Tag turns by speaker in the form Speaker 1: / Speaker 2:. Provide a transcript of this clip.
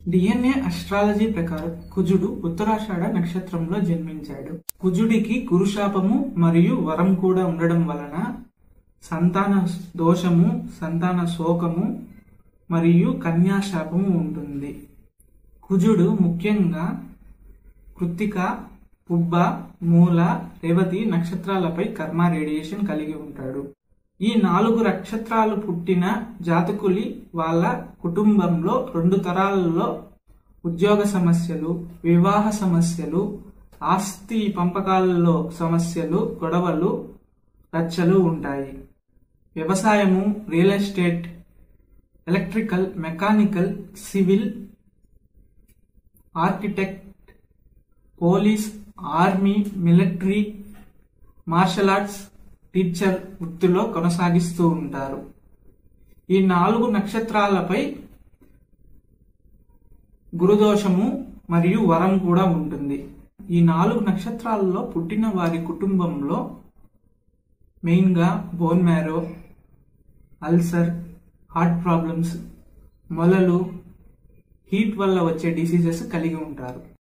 Speaker 1: DNA astrology ప్రకారం కుజుడు ఉత్తరాషాఢ నక్షత్రంలో జన్మించాడు కుజుడికి గురుశాపము మరియు వరం కూడా ఉండడం వలన సంతాన దోషము సంతాన శోకము మరియు కన్యాశాపము ఉంటుంది కుజుడు ముఖ్యంగా కృత్తిక పుబ్బ మూల రేవతి నక్షత్రాలపై కర్మ రేడియేషన్ కలిగి ఉంటాడు ఈ నాలుగు నక్షత్రాలు పుట్టిన జాతకులి వాళ్ళ కుటుంబంలో రెండు తరాలలో ఉద్యోగ సమస్యలు వివాహ సమస్యలు ఆస్తి పంపకాలలో సమస్యలు గొడవలు రచ్చలు ఉంటాయి వ్యవసాయము real estate electrical mechanical civil architect police army military martial arts teacher వృత్తిలో కొనసాగిస్తూ ఉంటారు ఈ నాలుగు నక్షత్రాలపై గురుదోషము మరియు వరం కూడా ఉంటుంది ఈ నాలుగు నక్షత్రాలలో పుట్టిన వారి కుటుంబంలో మెయిన్గా bone marrow ulcer heart problems మొలలు హీట్ వల్ల వచ్చే డిసీజెస్ కలిగి ఉంటారు